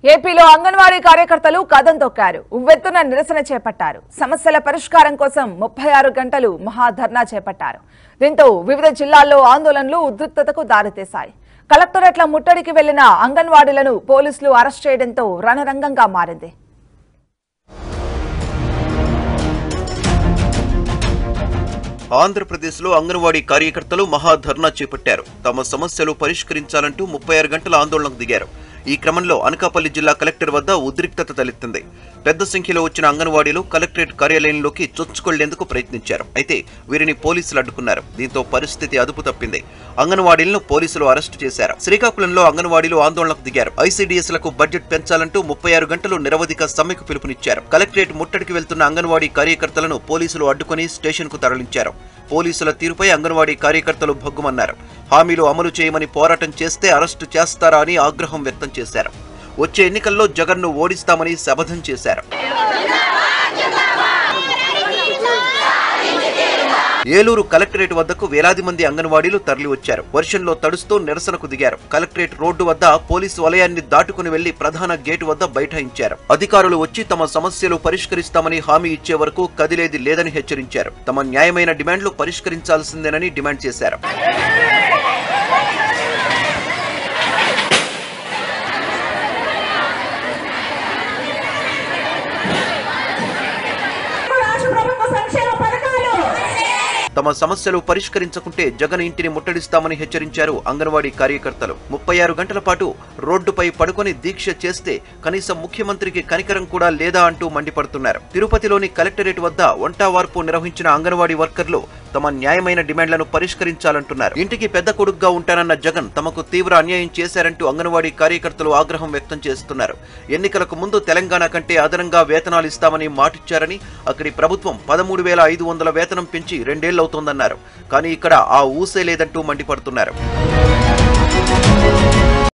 ఏపీలో అంగన్వాడీ కార్యకర్తలు కదం తొక్కారు ఉవ్వెత్తున నిరసన చేపట్టారు సమస్యల పరిష్కారం కోసం ముప్పై ఆరు గంటలు మహాధర్నా చేపట్టారు దీంతో వివిధ జిల్లాల్లో ఆందోళనలు ఉద్రిక్తతకు దారితీశాయి కలెక్టరేట్ల ముట్టడికి వెళ్లిన అంగన్వాడీలను పోలీసులు అరెస్ట్ చేయడంతో రణరంగంగా మారింది ఆంధ్రప్రదేశ్లో అంగన్వాడీ కార్యకర్తలు మహాధర్నా చేపట్టారు తమ సమస్యలు పరిష్కరించాలంటూ ముప్పై ఆరు గంటల ఆందోళనకు దిగారు ఈ క్రమంలో అనకాపల్లి జిల్లా కలెక్టర్ వద్ద ఉద్రిక్తత తలెత్తింది పెద్ద సంఖ్యలో వచ్చిన అంగన్వాడీలు కలెక్టరేట్ కార్యాలయంలోకి చొచ్చుకొళ్లేందుకు ప్రయత్నించారు అయితే వీరిని పోలీసులు అడ్డుకున్నారు దీంతో పరిస్థితి అదుపు తప్పింది అంగన్వాడీలను పోలీసులు అరెస్టు చేశారు శ్రీకాకుళంలో అంగన్వాడీలు ఆందోళనకు దిగారు ఐసీడీఎస్లకు బడ్జెట్ పెంచాలంటూ ముప్పై ఆరు గంటలు నిరవధిక సమ్మెకు పిలుపునిచ్చారు కలెక్టరేట్ ముట్టడికి వెళ్తున్న అంగన్వాడీ కార్యకర్తలను పోలీసులు అడ్డుకుని స్టేషన్కు తరలించారు పోలీసుల తీరుపై అంగన్వాడీ కార్యకర్తలు భగ్గుమన్నారు హామీలు అమలు చేయమని పోరాటం చేస్తే అరెస్టు చేస్తారా అని ఆగ్రహం వ్యక్తం చేశారు వచ్చే ఎన్నికల్లో జగన్ను ఓడిస్తామని శపథం చేశారు ఏలూరు కలెక్టరేట్ వద్దకు వేలాది మంది అంగన్వాడీలు తరలివచ్చారు వర్షంలో తడుస్తూ నిరసనకు దిగారు కలెక్టరేట్ రోడ్డు వద్ద పోలీసు వలయాన్ని దాటుకుని వెళ్లి ప్రధాన గేటు వద్ద బైఠాయించారు అధికారులు వచ్చి తమ సమస్యలు పరిష్కరిస్తామని హామీ ఇచ్చే వరకు కదిలేది లేదని హెచ్చరించారు తమ న్యాయమైన డిమాండ్లు పరిష్కరించాల్సిందేనని డిమాండ్ చేశారు రాష్ట్ర ప్రభుత్వ సంక్షేమ పథకాలు తమ సమస్యలు పరిష్కరించకుంటే జగన్ ఇంటిని ముట్టడిస్తామని హెచ్చరించారు అంగన్వాడీ కార్యకర్తలు ముప్పై ఆరు గంటల పాటు రోడ్డుపై పడుకొని దీక్ష చేస్తే కనీసం ముఖ్యమంత్రికి కనికరం కూడా లేదా అంటూ మండిపడుతున్నారు తిరుపతిలోని కలెక్టరేట్ వద్ద వంటా వార్పు నిర్వహించిన అంగన్వాడీ వర్కర్లు తమ న్యాయమైన డిమాండ్లను పరిష్కరించాలంటున్నారు ఇంటికి పెద్ద కొడుకుగా ఉంటానన్న జగన్ తమకు తీవ్ర అన్యాయం చేశారంటూ అంగన్వాడీ కార్యకర్తలు ఆగ్రహం వ్యక్తం చేస్తున్నారు ఎన్నికలకు ముందు తెలంగాణ కంటే అదనంగా వేతనాలు ఇస్తామని మాటిచ్చారని అక్కడి ప్రభుత్వం పదమూడు వేల ఐదు వందల వేతనం పెంచి రెండేళ్లవుతోందన్నారు కానీ ఇక్కడ ఆ ఊసే లేదంటూ మండిపడుతున్నారు